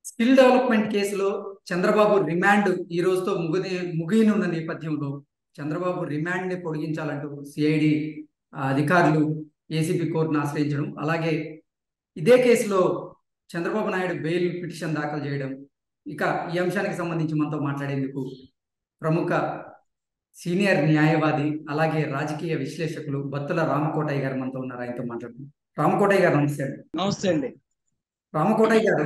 Skill development కేసులో Chandrababu remand ఈ రోజుతో ముగిది ముగియనున్న నేపథ్యంలో చంద్రబాబు రిమాండ్ ని పొడిగించాలంటూ సిఐడి అధికారులు ఏసీబీ కోర్టును ఆశ్రయించడం అలాగే ఇదే కేసులో చంద్రబాబు నాయుడు బెయిల్ పిటిషన్ దాఖలు చేయడం ఇక ఈ అంశానికి సంబంధించి మనతో మాట్లాడేందుకు ప్రముఖ సీనియర్ న్యాయవాది అలాగే రాజకీయ విశ్లేషకులు బత్తుల రామకోటయ్య గారు మనతో ఉన్నారు ఆయనతో మాట్లాడుతున్నాం రామకోటయ్య గారు నమస్తే అండి నమస్తే అండి రామకోటయ్య గారు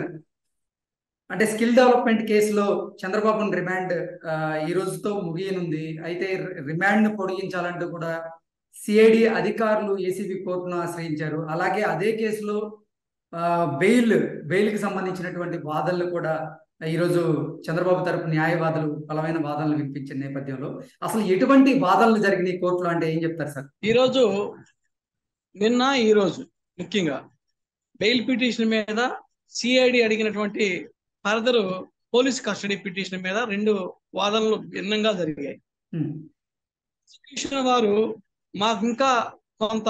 అంటే స్కిల్ డెవలప్మెంట్ కేసులో చంద్రబాబు రిమాండ్ ఆ, ఈ రోజుతో ముగియనుంది అయితే రిమాండ్ ను పొడిగించాలంటూ కూడా సిఐడి అధికారులు ఏసీబీ కోర్టును ఆశ్రయించారు అలాగే అదే కేసులో ఆ, బెయిల్ బెయిల్ కి సంబంధించినటువంటి వాదనలు కూడా ఈరోజు చంద్రబాబు తరపు న్యాయవాదులు బలమైన వాదనలు వినిపించిన నేపథ్యంలో అసలు ఎటువంటి వాదనలు జరిగినాయి కోర్టులో అంటే ఏం చెప్తారు సార్ ఈరోజు నిన్న ఈరోజు ముఖ్యంగా బెయిల్ పిటిషన్ మీద సిఐడి అడిగినటువంటి ఫర్దర్ పోలీస్ కస్టడీ పిటిషన్ మీద రెండు వాదనలు భిన్నంగా జరిగాయి ఉమ్, పిటిషన్ వారు మాకు ఇంకా కొంత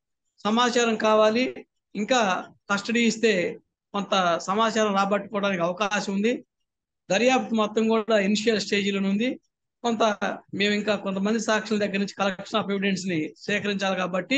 సమాచారం కావాలి ఇంకా కస్టడీ ఇస్తే కొంత సమాచారం రాబట్టుకోవడానికి అవకాశం ఉంది దర్యాప్తు మొత్తం కూడా ఇనిషియల్ స్టేజీలో ఉంది కొంత మేము ఇంకా కొంతమంది సాక్షుల దగ్గర నుంచి కలెక్షన్ ఆఫ్ ఎవిడెన్స్ ని సేకరించాలి కాబట్టి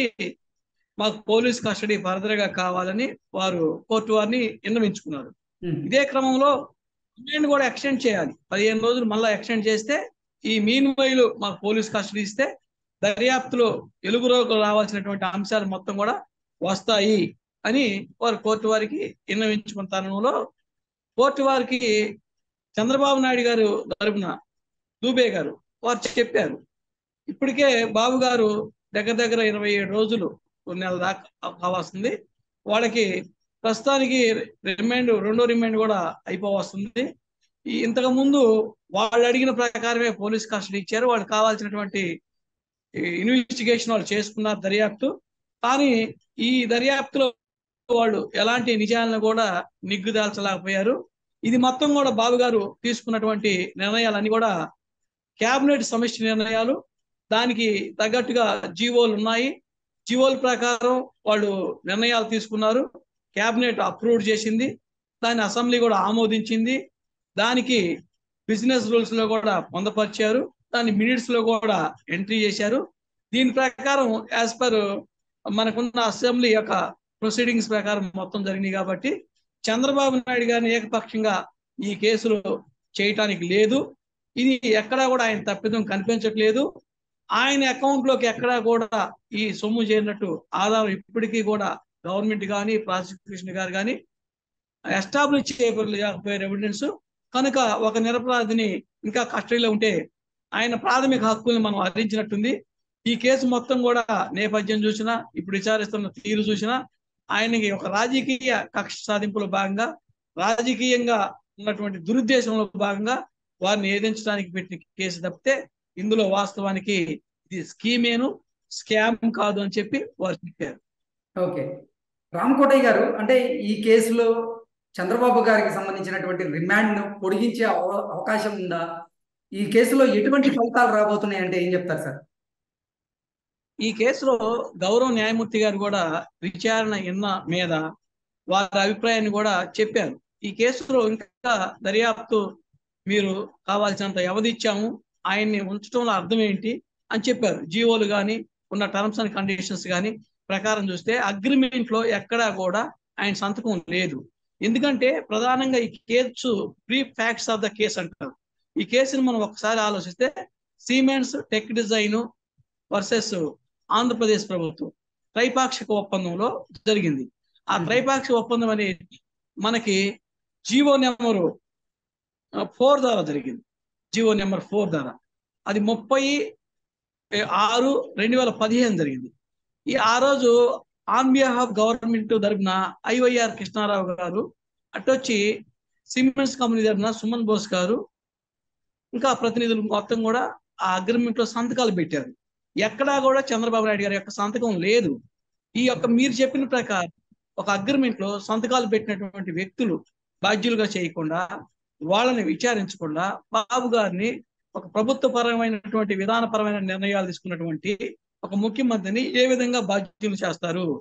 మాకు పోలీస్ కస్టడీ ఫర్దర్ గా కావాలని వారు కోర్టు వారిని విన్నవించుకున్నారు ఉమ్, ఇదే క్రమంలో రిమాండ్ కూడా ఎక్స్టెండ్ చేయాలి పదిహేను రోజులు మళ్ళీ ఎక్స్టెండ్ చేస్తే ఈ మీన్ వైలు మాకు పోలీస్ కస్టడీ ఇస్తే దర్యాప్తులో వెలుగులోకి రావాల్సినటువంటి అంశాలు మొత్తం కూడా వస్తాయి అని వారు కోర్టు వారికి విన్నవించుకున్న తరుణంలో కోర్టు వారికి చంద్రబాబు నాయుడు గారు తరపున దూబే గారు వారు చెప్పారు ఇప్పటికే బాబు గారు దగ్గర దగ్గర ఇరవై ఏడు రోజులు కొన్ని నెలల దాకా కావాల్సింది వాళ్ళకి ప్రస్తుతానికి రిమైండ్ రెండో రిమైండ్ కూడా అయిపోవస్తుంది ఈ ఇంతకు ముందు వాళ్ళు అడిగిన ప్రకారమే పోలీస్ కస్టడీ ఇచ్చారు వాళ్ళకి కావాల్సినటువంటి ఇన్వెస్టిగేషన్ వాళ్ళు చేసుకున్నారు దర్యాప్తు కానీ ఈ దర్యాప్తులో వాళ్ళు ఎలాంటి నిజాలను కూడా నిగ్గుదాల్చలేకపోయారు ఇది మొత్తం కూడా బాబు గారు తీసుకున్నటువంటి నిర్ణయాలన్నీ కూడా కేబినెట్ సమిష్టి నిర్ణయాలు దానికి తగ్గట్టుగా జీవోలు ఉన్నాయి జీవోల ప్రకారం వాళ్ళు నిర్ణయాలు తీసుకున్నారు కేబినెట్ అప్రూవ్ చేసింది దాన్ని అసెంబ్లీ కూడా ఆమోదించింది దానికి బిజినెస్ రూల్స్ లో కూడా పొందపరిచారు దాన్ని మినిట్స్ లో కూడా ఎంట్రీ చేశారు దీని ప్రకారం యాజ్ పర్ మనకున్న అసెంబ్లీ యొక్క ప్రొసీడింగ్స్ ప్రకారం మొత్తం జరిగినాయి కాబట్టి చంద్రబాబు నాయుడు గారిని ఏకపక్షంగా ఈ కేసులో చేయటానికి లేదు ఇది ఎక్కడా కూడా ఆయన తప్పిదం కనిపించట్లేదు ఆయన అకౌంట్ లోకి ఎక్కడా కూడా ఈ సొమ్ము చేరినట్టు ఆధారం ఇప్పటికీ కూడా గవర్నమెంట్ కానీ ప్రాసిక్యూషన్ గారు కానీ ఎస్టాబ్లిష్ చేయకపోయారు ఎవిడెన్స్ కనుక ఒక నిరపరాధిని ఇంకా కస్టడీలో ఉంటే ఆయన ప్రాథమిక హక్కుల్ని మనం హరించినట్టుంది ఈ కేసు మొత్తం కూడా నేపథ్యం చూసినా ఇప్పుడు విచారిస్తున్న తీరు చూసినా ఆయనకి ఒక రాజకీయ కక్ష సాధింపులో భాగంగా రాజకీయంగా ఉన్నటువంటి దురుద్దేశంలో భాగంగా వారిని ఏదించడానికి పెట్టిన కేసు తప్పితే ఇందులో వాస్తవానికి ఇది స్కీమేను స్కామ్ కాదు అని చెప్పి వారు చెప్పారు ఓకే రామకోటయ్య గారు అంటే ఈ కేసులో చంద్రబాబు గారికి సంబంధించినటువంటి రిమాండ్ ను పొడిగించే అవ- అవకాశం ఉందా ఈ కేసులో ఎటువంటి ఫలితాలు రాబోతున్నాయి అంటే ఏం చెప్తారు సార్ ఈ కేసులో గౌరవ న్యాయమూర్తి గారు కూడా విచారణ ఇన్న మీద వారి అభిప్రాయాన్ని కూడా చెప్పారు ఈ కేసులో ఇంకా దర్యాప్తు మీరు కావాల్సినంత వ్యవధి ఇచ్చాము ఆయన్ని ఉంచడంలో అర్థం ఏంటి అని చెప్పారు జీవోలు కానీ ఉన్న టర్మ్స్ అండ్ కండిషన్స్ కానీ ప్రకారం చూస్తే అగ్రిమెంట్ లో ఎక్కడా కూడా ఆయన సంతకం లేదు ఎందుకంటే ప్రధానంగా ఈ case pre facts of the case అంటారు ఈ కేసుని మనం ఒకసారి ఆలోచిస్తే cements tech design versus Andhra Pradesh ప్రభుత్వం త్రైపాక్షిక ఒప్పందంలో జరిగింది ఆ Hmm. త్రైపాక్షిక ఒప్పందం అనేది మనకి జీవో నెంబరు ఫోర్ ద్వారా జరిగింది జీవో నెంబర్ ఫోర్ ద్వారా అది ముప్పై ఏ, ఆరు రెండు వేల పదిహేను జరిగింది ఈ ఆ రోజు ఆన్ బిహాఫ్ ఆఫ్ గవర్నమెంట్ తరపున ఐవైఆర్ కృష్ణారావు గారు అటొచ్చి సిమెంట్స్ కంపెనీ తరపున సుమన్ బోస్ గారు ఇంకా ప్రతినిధులు మొత్తం కూడా ఆ అగ్రిమెంట్ లో సంతకాలు పెట్టారు ఎక్కడా కూడా చంద్రబాబు నాయుడు గారి యొక్క సంతకం లేదు ఈ యొక్క మీరు చెప్పిన ప్రకారం ఒక అగ్రిమెంట్ లో సంతకాలు పెట్టినటువంటి వ్యక్తులు బాధ్యులుగా చేయకుండా వాళ్ళని విచారించకుండా బాబు గారిని ఒక ప్రభుత్వ పరమైనటువంటి విధానపరమైన నిర్ణయాలు తీసుకున్నటువంటి ఒక ముఖ్యమంత్రిని ఏ విధంగా బాధ్యులు చేస్తారు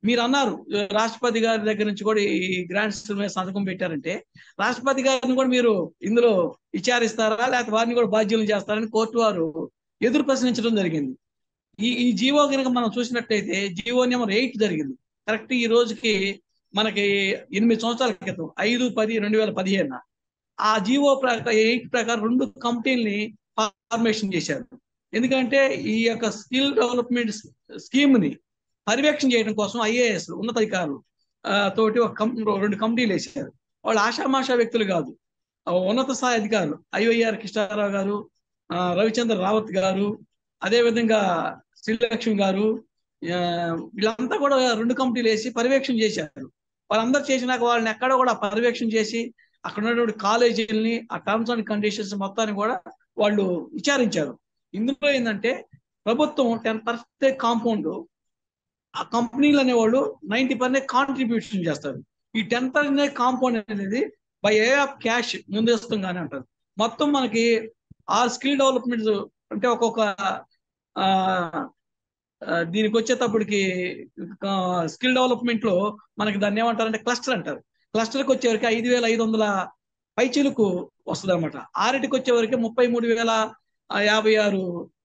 మీరు అన్నారు రాష్ట్రపతి గారి దగ్గర నుంచి కూడా ఈ గ్రాంట్స్ మీద సంతకం పెట్టారంటే రాష్ట్రపతి గారిని కూడా మీరు ఇందులో విచారిస్తారా లేకపోతే వారిని కూడా బాధ్యులు చేస్తారని కోర్టు వారు ఎదురు ప్రశ్నించడం జరిగింది ఈ ఈ జీవో కనుక మనం చూసినట్టయితే జీవో నెంబర్ ఎయిట్ జరిగింది కరెక్ట్ ఈ రోజుకి మనకి ఎనిమిది సంవత్సరాల క్రితం ఐదు పది రెండు వేల పదిహేను ఆ జీవో ప్రకారం ఎయిట్ ప్రకారం రెండు కంపెనీల్ని ఫార్మేషన్ చేశారు ఎందుకంటే ఈ యొక్క స్కిల్ డెవలప్మెంట్ స్కీమ్ ని పర్యవేక్షణ చేయడం కోసం ఐఏఎస్ ఉన్నతాధికారులు ఆ, తోటి ఒక కం రెండు కమిటీలు వేశారు వాళ్ళు ఆషామాషా వ్యక్తులు కాదు ఆ ఉన్నత స్థాయి అధికారులు ఐవైఆర్ కృష్ణారావు గారు ఆ, రవిచంద్ర రావత్ గారు అదేవిధంగా శ్రీలక్ష్మి గారు ఆ, వీళ్ళంతా కూడా రెండు కమిటీలు వేసి పర్యవేక్షణ చేశారు వాళ్ళందరూ చేసినాక వాళ్ళని ఎక్కడ కూడా పర్యవేక్షణ చేసి అక్కడ ఉన్నటువంటి కాలేజీలని ఆ టర్మ్స్ అండ్ కండిషన్స్ మొత్తాన్ని కూడా వాళ్ళు విచారించారు ఇందులో ఏంటంటే ప్రభుత్వం టెన్ పర్సెంట్ కాంపౌండ్ ఆ కంపెనీలు అనేవాళ్ళు నైన్టీ పర్సెంట్ కాంట్రిబ్యూషన్ చేస్తారు ఈ టెన్ పర్సెంట్ కాంపౌండ్ అనేది బై ఏ ఆఫ్ క్యాష్ ముందస్తుంగానే అంటారు మొత్తం మనకి ఆ స్కిల్ డెవలప్మెంట్ అంటే ఒక్కొక్క ఆ, ఆ, దీనికి వచ్చేటప్పటికి స్కిల్ డెవలప్మెంట్ లో మనకి దాన్ని ఏమంటారంటే క్లస్టర్ అంటారు క్లస్టర్కి వచ్చేవరకు ఐదు వేల ఐదు వందల పైచీలకు వస్తుంది అనమాట ఆరిటికి వచ్చేవరకు ముప్పై మూడు వేల యాభై ఆరు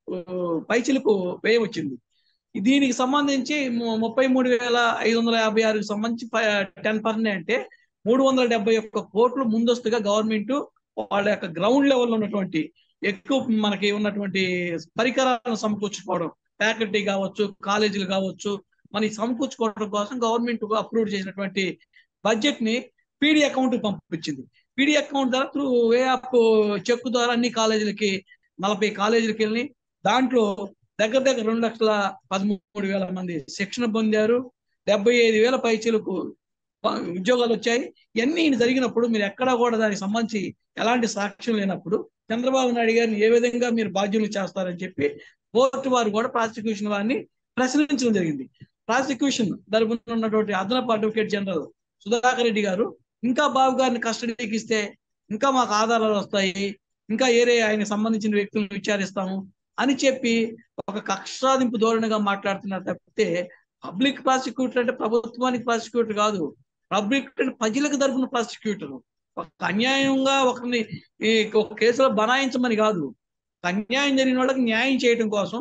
పైచీలకు వ్యయం వచ్చింది దీనికి సంబంధించి ము- ముప్పై మూడు వేల ఐదు వందల యాభై ఆరుకి సంబంధించి టెన్ పర్సెంట్ అంటే మూడు వందల డెబ్బై ఒక్క కోట్లు ముందస్తుగా గవర్నమెంట్ వాళ్ళ యొక్క గ్రౌండ్ లెవెల్లో ఉన్నటువంటి ఎక్కువ మనకి ఉన్నటువంటి పరికరాలను సమకూర్చుకోవడం ఫ్యాకల్టీ కావచ్చు కాలేజీలు కావచ్చు మనకి సమకూర్చుకోవడం కోసం గవర్నమెంట్ అప్రూవ్ చేసినటువంటి బడ్జెట్ ని పీడీ అకౌంట్ పంపించింది పీడీ అకౌంట్ ద్వారా త్రూ వే ఆఫ్ చెక్ ద్వారా అన్ని కాలేజీలకి నలభై కాలేజీలకి వెళ్ళి దాంట్లో దగ్గర దగ్గర రెండు లక్షల పదమూడు వేల మంది శిక్షణ పొందారు డెబ్బై ఐదు వేల పైచీలకు ప- ఉద్యోగాలు వచ్చాయి ఇవన్నీ జరిగినప్పుడు మీరు ఎక్కడా కూడా దానికి సంబంధించి ఎలాంటి సాక్ష్యం లేనప్పుడు చంద్రబాబు నాయుడు గారిని ఏ విధంగా మీరు బాధ్యులు చేస్తారని చెప్పి కోర్టు వారు కూడా ప్రాసిక్యూషన్ వారిని ప్రశ్నించడం జరిగింది ప్రాసిక్యూషన్ తరపున ఉన్నటువంటి అదనపు అడ్వకేట్ జనరల్ సుధాకర్ రెడ్డి గారు ఇంకా బాబు గారిని కస్టడీకి ఇస్తే ఇంకా మాకు ఆధారాలు వస్తాయి ఇంకా ఏరే ఆయనకు సంబంధించిన వ్యక్తులను విచారిస్తాము అని చెప్పి ఒక కక్షాదింపు ధోరణిగా మాట్లాడుతున్నారు తప్పితే పబ్లిక్ ప్రాసిక్యూటర్ అంటే ప్రభుత్వానికి ప్రాసిక్యూటర్ కాదు పబ్లిక్ అంటే ప్రజలకు తరపున ప్రాసిక్యూటర్ ఒక అన్యాయంగా ఒకరిని ఈ ఒక కేసులో బనాయించమని కాదు ఒక అన్యాయం జరిగిన వాళ్ళకి న్యాయం చేయడం కోసం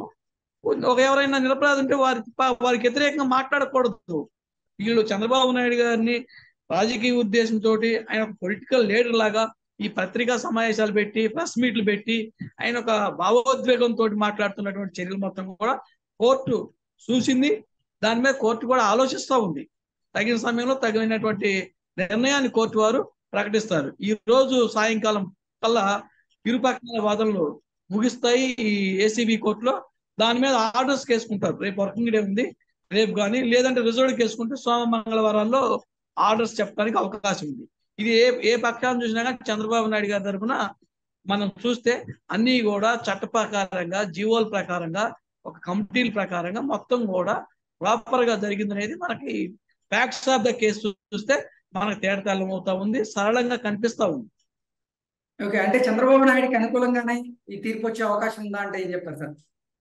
ఒక ఎవరైనా నిరపరాధి ఉంటే వారి వారికి వ్యతిరేకంగా మాట్లాడకూడదు వీళ్ళు చంద్రబాబు నాయుడు గారిని రాజకీయ ఉద్దేశంతో ఆయన ఒక పొలిటికల్ లీడర్ లాగా ఈ పత్రికా సమావేశాలు పెట్టి ప్రెస్ మీట్లు పెట్టి ఆయన ఒక భావోద్వేగంతో మాట్లాడుతున్నటువంటి చర్యలు మొత్తం కూడా కోర్టు చూసింది దాని మీద కోర్టు కూడా ఆలోచిస్తూ ఉంది తగిన సమయంలో తగినటువంటి నిర్ణయాన్ని కోర్టు వారు ప్రకటిస్తారు ఈ రోజు సాయంకాలం కల్లా ఇరుపక్షాల వాదనలు ముగిస్తాయి ఈ ఏసీబీ కోర్టులో దాని మీద ఆర్డర్స్ కేసుకుంటారు రేపు వర్కింగ్ డే ఉంది రేపు కానీ లేదంటే రిజర్వ్ కేసుకుంటే సోమ మంగళవారాల్లో ఆర్డర్స్ చెప్పడానికి అవకాశం ఉంది ఇది ఏ ఏ పక్షాన్ని చూసినా కానీ చంద్రబాబు నాయుడు గారి తరఫున మనం చూస్తే అన్ని కూడా చట్ట ప్రకారంగా జీవోల ప్రకారంగా ఒక కమిటీల ప్రకారంగా మొత్తం కూడా ప్రాపర్ గా జరిగింది అనేది మనకి ఫ్యాక్ట్స్ ఆఫ్ ద కేసు చూస్తే మనకు తేడతాళం అవుతా ఉంది సరళంగా కనిపిస్తా ఉంది ఓకే అంటే చంద్రబాబు నాయుడుకి అనుకూలంగానే ఈ తీర్పు వచ్చే అవకాశం ఉందా అంటే ఏం చెప్తారు sir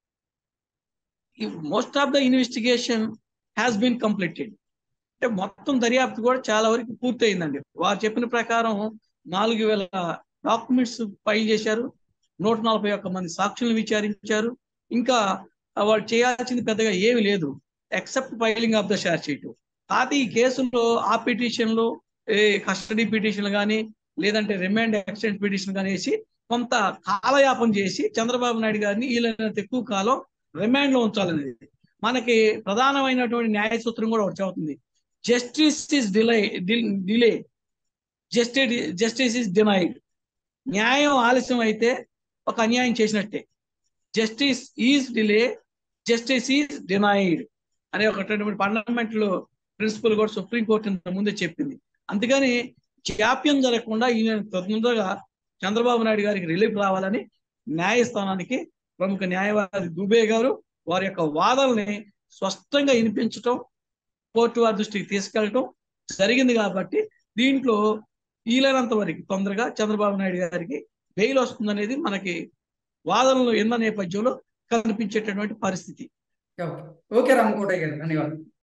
most of the investigation has been completed అంటే మొత్తం దర్యాప్తు కూడా చాలా వరకు పూర్తయిందండి వారు చెప్పిన ప్రకారం నాలుగు వేల డాక్యుమెంట్స్ ఫైల్ చేశారు నూట నలభై ఒక్క మంది సాక్షులను విచారించారు ఇంకా వాళ్ళు చేయాల్సింది పెద్దగా ఏమీ లేదు except filing of the charge sheet కాకపోతే ఈ కేసులో ఆ పిటిషన్లు కస్టడీ పిటిషన్లు కానీ లేదంటే రిమాండ్ ఎక్స్టెంట్ పిటిషన్ కానీ వేసి కొంత కాలయాపన చేసి చంద్రబాబు నాయుడు గారిని వీళ్ళైనంత ఎక్కువ కాలం రిమాండ్ లో ఉంచాలనేది మనకి ప్రధానమైనటువంటి న్యాయ సూత్రం కూడా ఒకటి చెబుతుంది justice is delay delay justice justice is denied న్యాయం ఆలస్యం అయితే ఒక అన్యాయం చేసినట్టే justice is delay justice is denied అనే ఒకటి ఫండమెంటల్ ప్రిన్సిపల్ కూడా సుప్రీంకోర్టు ముందే చెప్పింది అందుకని జాప్యం జరగకుండా ఈయన తొందరగా చంద్రబాబు నాయుడు గారికి రిలీఫ్ రావాలని న్యాయస్థానానికి ప్రముఖ న్యాయవాది దుబే గారు వారి యొక్క వాదనల్ని స్పష్టంగా వినిపించటం కోర్టు వారి దృష్టికి తీసుకెళ్ళటం జరిగింది కాబట్టి దీంట్లో వీలైనంత వరకు తొందరగా చంద్రబాబు నాయుడు గారికి బెయిల్ వస్తుందనేది మనకి వాదనలు ఎన్న నేపథ్యంలో కనిపించేటటువంటి పరిస్థితి ఓకే ఓకే రామకోటయ్య గారు ధన్యవాదాలు